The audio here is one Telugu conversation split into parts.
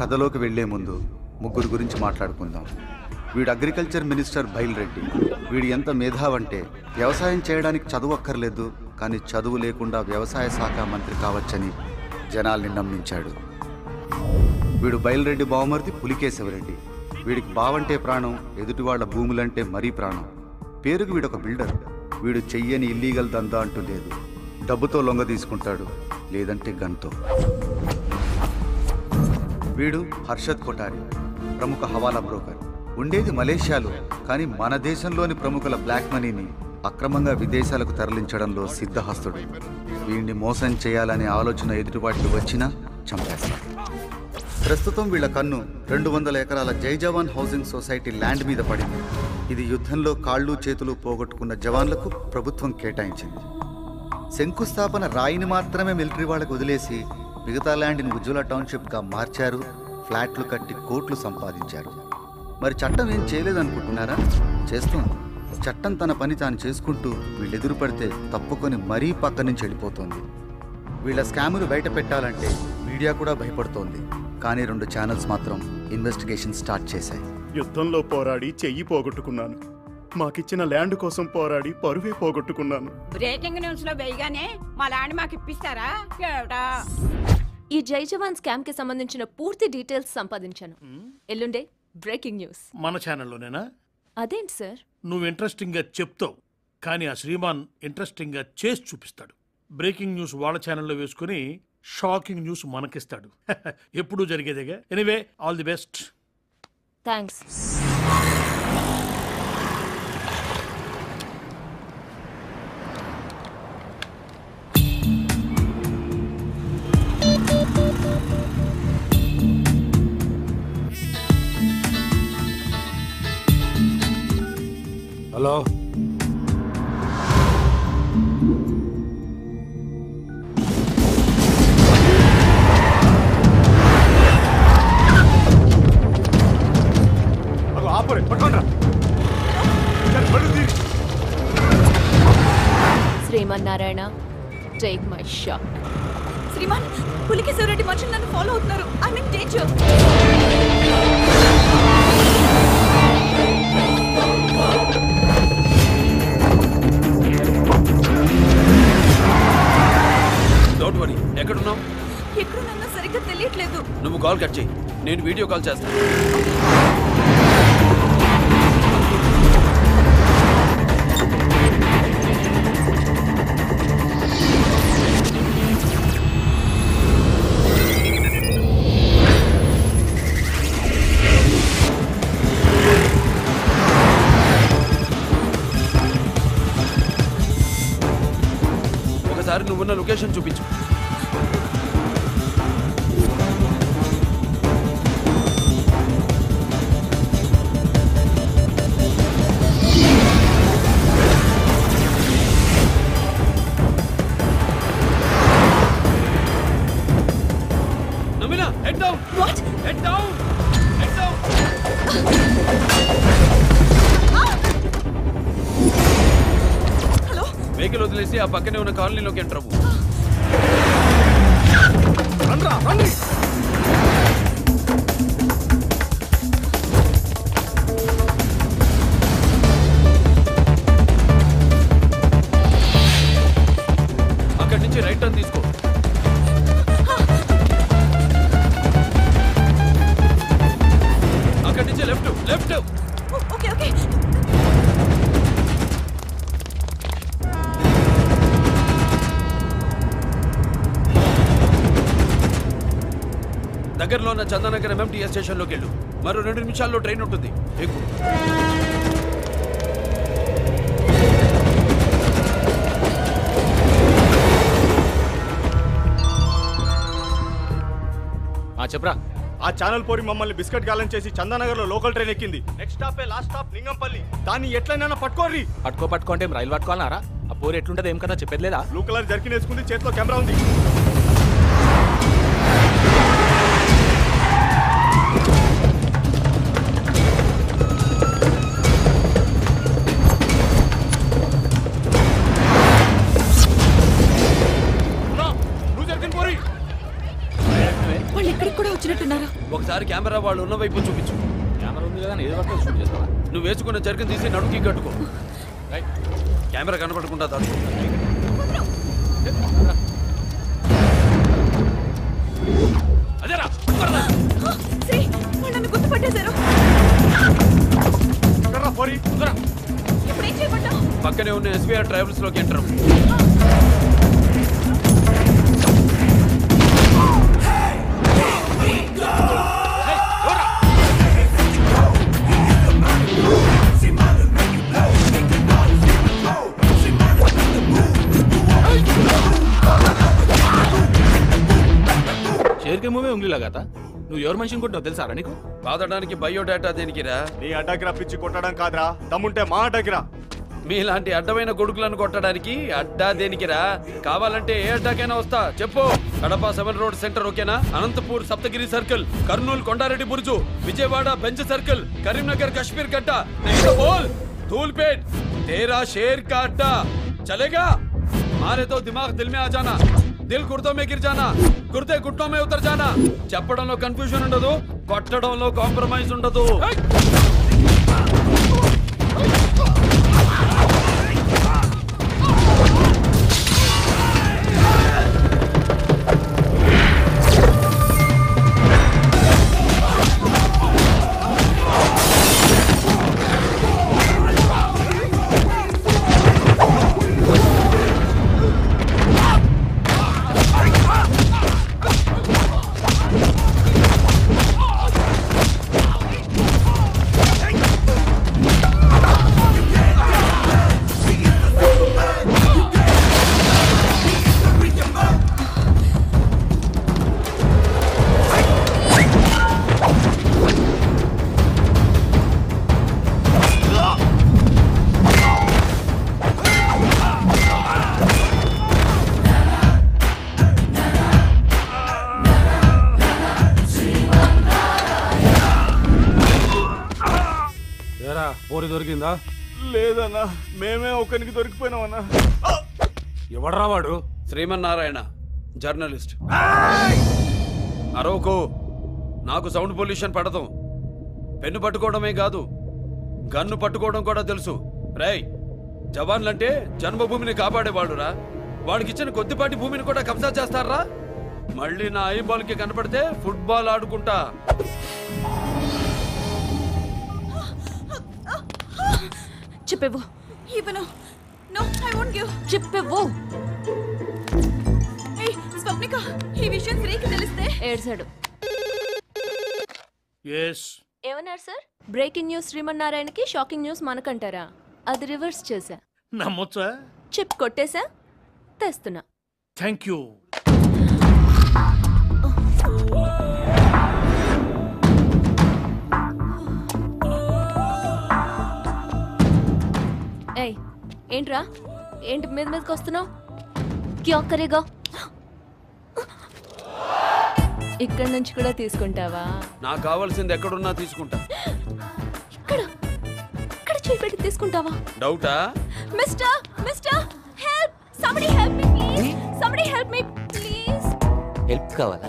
కథలోకి వెళ్లే ముందు ముగ్గురు గురించి మాట్లాడుకుందాం వీడు అగ్రికల్చర్ మినిస్టర్ బైల్రెడ్డి వీడు ఎంత మేధావంటే వ్యవసాయం చేయడానికి చదువు అక్కర్లేదు కానీ చదువు లేకుండా వ్యవసాయ శాఖ మంత్రి కావచ్చని జనాల్ని నమ్మించాడు వీడు బయలురెడ్డి బావమరిది పులికేశవరెడ్డి వీడికి బావంటే ప్రాణం ఎదుటి వాళ్ళ భూములంటే మరీ ప్రాణం పేరుకి వీడొక బిల్డర్ వీడు చెయ్యని ఇల్లీగల్ దందా అంటూ లేదు డబ్బుతో లొంగ తీసుకుంటాడు లేదంటే గన్తో వీడు హర్షద్ కొటారి ప్రముఖ హవాలా బ్రోకర్ ఉండేది మలేషియాలో కానీ మన దేశంలోని ప్రముఖుల బ్లాక్ మనీని అక్రమంగా విదేశాలకు తరలించడంలో సిద్ధహస్తుడు వీడిని మోసం చేయాలనే ఆలోచన ఎదుటివాటికి వచ్చినా చంపేస్తాడు ప్రస్తుతం వీళ్ళ కన్ను రెండు వందల ఎకరాల జై జవాన్ హౌసింగ్ సొసైటీ ల్యాండ్ మీద పడింది ఇది యుద్ధంలో కాళ్ళు చేతులు పోగొట్టుకున్న జవాన్లకు ప్రభుత్వం కేటాయించింది శంకుస్థాపన రాయిని మాత్రమే మిలిటరీ వాళ్ళకు వదిలేసి మిగతా ల్యాండ్ని ఉజ్వల టౌన్షిప్గా మార్చారు ఫ్లాట్లు కట్టి కోట్లు సంపాదించారు మరి చట్టం ఏం చేయలేదనుకుంటున్నారా చేస్తుంది చట్టం తన పని తాను చేసుకుంటూ వీళ్ళెదురు పడితే తప్పుకొని మరీ పక్క నుంచి వెళ్ళిపోతుంది వీళ్ళ స్కాములు బయట పెట్టాలంటే మీడియా కూడా భయపడుతోంది కానీ రెండు ఛానల్స్ మాత్రం ఇన్వెస్టిగేషన్ స్టార్ట్ చేశాయి యుద్ధంలో పోరాడి చెయ్యి పోగొట్టుకున్నాను మాకిచ్చిన ల్యాండ్ కోసం పోరాడి పరువే పోగొట్టుకున్నాను బ్రేకింగ్ న్యూస్ లో వేయగానే మా ల్యాండ్ మాకు ఇప్పిస్తారా ఏమిటా ఈ జై జవాన్ స్కామ్ కి సంబంధించిన పూర్తి డీటెయిల్స్ సంపాదించాను ఎల్లుండే బ్రేకింగ్ న్యూస్ మన ఛానల్లోనేనా అదేంటి సార్ నువ్వు ఇంట్రెస్టింగ్గా చెప్తావు కానీ ఆ శ్రీమాన్ ఇంట్రెస్టింగ్గా చేసి చూపిస్తాడు బ్రేకింగ్ న్యూస్ వాళ్ళ ఛానల్లో వేసుకుని షాకింగ్ న్యూస్ మనకిస్తాడు ఎప్పుడూ జరిగేదేగా anyway all the best thanks hello ఆపరే పట్టుకోండి Srimannarayana take my shot Sriman Pulikeswarareddy మనుషులు నన్ను ఫాలో అవుతున్నారు I mean danger don't worry ఎక్కడున్నావు ఎక్కడున్నా సరిగ్గా తెలియట్లేదు నువ్వు కాల్ కట్ చేయి నేను వీడియో కాల్ చేస్తాను ఒకసారి నువ్వున్న లొకేషన్ చూపించు నమిన head down what head down head down hello vehicle వదిలేసి ఆ పక్కనే ఉన్న కాలనీలోకి ఎంటర్ అవ్వు రండ్రా రండి అక్కడి నుంచి రైట్ టర్న్ తీసుకో అక్కడి నుంచి లెఫ్ట్ లెఫ్ట్ ఓకే ఓకే దగ్గరలో ఉన్న చందానగర్ ఎంఎంటీఎస్ స్టేషన్లోకి వెళ్ళు మరో రెండు నిమిషాల్లో ట్రైన్ ఉంటుంది ఎక్కువ చెప్పరా ఆ ఛానల్ పోరి మమ్మల్ని బిస్కెట్ గాలం చేసి చందానగర్ లో లోకల్ ట్రైన్ ఎక్కింది next stop last stop Lingampally దాన్ని ఎట్లయినా పట్టుకోర్రి పట్టుకో పట్టుకుంటే రైలు పట్టుకోవాలన్నారా ఆ పోరు ఎట్లుంటది ఏం కదా చెప్పేది లేదా బ్లూ కలర్ జర్కిన్ వేసుకుంది చేతిలో కెమెరా ఉంది వాళ్ళు ఇక్కడికి కూడా వచ్చినట్టున్నారు ఎక్కడున్నారు ఒకసారి కెమెరా వాళ్ళు ఉన్న వైపు చూపించు కెమెరా ఉంది కదా ఏదో పక్కన షూట్ చేస్తావా నువ్వు వేసుకున్న జర్కన్ తీసి నడుకి కట్టుకో రైట్ కెమెరా కనపడకుండా దాచుకో అదేరా త్వరగా. శ్రీ వాళ్ళు నన్ను గుర్తుపట్టేశారు ఎక్కడ్రా పోరి త్వరగా. ఇప్పుడు ఏం చేయమంటావు పక్కనే ఉన్న ఎస్బీఆర్ ట్రావెల్స్ లోకి ఎంటర్ అవ్వు. హే, ఎవరా? షేర్ కే మూవీ ఉంగ్లీ లగాతా నువ్వు ఎవరు మనిషి అనుకుంటున్నావు తెలుసారా నీకు బాధడానికి బయోడేటా దేనికిరా నీ అడ్డకి రప్పించి కొట్టడం కాదురా దమ్ముంటే మా అడ్డకి రా మీలాంటి అడ్డమైన కొడుకులను కొట్టడానికి అడ్డా దేనికిరా కావాలంటే ఏ అడ్డాకైనా వస్తా చెప్పు కడప సెవెన్ రోడ్ సెంటర్ ఓకేనా Anantapur Saptagiri circle Kurnool Kondareddy Buruju Vijayawada bench circle Karimnagar Kashmir Gadda नहीं तो बोल धूलपेट तेरा शेर का अड्डा चलेगा मारे तो दिमाग दिल में आ जाना దిల్ గుర్తో మే గిర్ జానా గుర్తే గుట్టో మే ఉతర్ జానా చెప్పడంలో కన్ఫ్యూజన్ ఉండదు కొట్టడంలో కాంప్రమైజ్ ఉండదు ఏరా పోరి దొరికిందా లేదన్నా మేమే ఒకరికి దొరికిపోయినామన్నా ఎవడ్రా వాడు శ్రీమన్నారాయణ జర్నలిస్ట్ అరవకు నాకు సౌండ్ పొల్యూషన్ పడదు పెన్ను పట్టుకోవడమే కాదు గన్ను పట్టుకోవడం కూడా తెలుసు రేయ్ జవాన్లంటే జన్మభూమిని కాపాడేవాడురా వాడికిచ్చిన కొద్దిపాటి భూమిని కూడా కబ్జా చేస్తారా మళ్ళీ నా ఐబాల్కి కనపడితే ఫుట్బాల్ ఆడుకుంటా చెప్పేవు ఇవ్వను నో ఐ వోంట్ గివ్ చెప్పేవు ఏయ్ స్వప్నిక ఈ విషయం శ్రీకి తెలిస్తే ఏడ్చాడు ఎస్ ఏమన్నారు సార్ బ్రేకింగ్ న్యూస్ శ్రీమన్నారాయణకి షాకింగ్ న్యూస్ మనకంటారా అది రివర్స్ చేశా నమ్మొచ్చా చిప్ కొట్టేశా తెస్తున్నా థ్యాంక్ యూ ఏయ్ ఏంట్రా ఏంటి మీద మీదకి వస్తున్నావు క్యా కరేగా ఇక్కడ నుంచి కూడా తీసుకుంటావా నాకు కావాల్సింది ఎక్కడున్నా తీసుకుంటా ఇక్కడ ఇక్కడ చేపెట్టి తీసుకుంటావా డౌటా mister mister help somebody help me please somebody help me please help కావాలా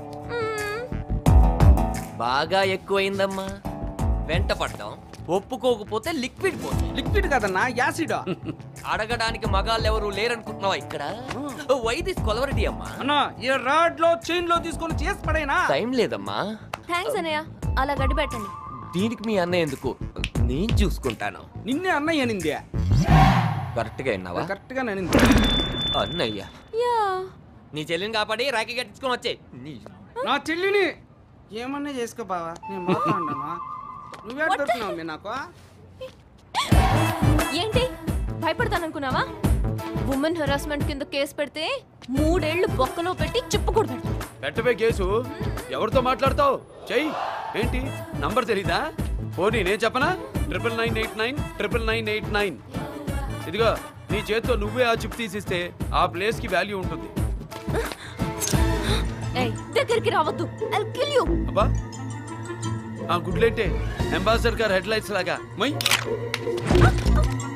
బాగా ఎక్కువైందమ్మా వెంట పడ్డాం ఒప్పుకోకపోతే లిక్విడ్ పోతాం లిక్విడ్ కదన్నా యాసిడ్ అడగడానికి మగాళ్ళు ఎవరు లేరనుకుంటున్నావా ఇక్కడ వై దిస్ కొలవరిటీ అమ్మా అన్నా ఈ రాడ్ లో చైన్ లో తీసుకొని చేసి పడైనా టైం లేదమ్మా థ్యాంక్స్ అన్నయ్య అలా గడ్డి పెట్టండి దీనికి మీ అన్నయ్య ఎందుకు నేను చూసుకుంటాను నిన్నే అన్నయ్య అనింది కరెక్ట్ గా విన్నావా కరెక్ట్ గా అనింది అన్నయ్య యా నీ చెల్లిని కాపాడి రాఖీ కట్టించుకొని వచ్చే నా చెల్లిని ఏమన్నా చేసుకో బావా నేను మాట్లాడినా నువ్వే దొరుకుతున్నావు మీ నాకు ఏంటి భయపడతాననుకున్నావా ఉమెన్ హెరాస్మెంట్ కింద కేసు పెడితే మూడేళ్లు బొక్కలో పెట్టి చెప్పుకూడదు పెట్టవే కేసు ఎవరితో మాట్లాడతావు చెయ్యి ఏంటి నంబర్ తెలీదా పోనీ నేను చెప్పనా triple nine eight nine triple nine eight nine ఇదిగో నీ చేత్తో నువ్వే ఆ చిప్ తీసిస్తే ఆ ప్లేస్ కి వాల్యూ ఉంటుంది ఏయ్ దగ్గరికి రావద్దు ఐల్ కిల్ యు అబ్బా ఆ గుడ్లేంటే అంబాసిడర్ కార్ హెడ్ లైట్స్ లాగా మై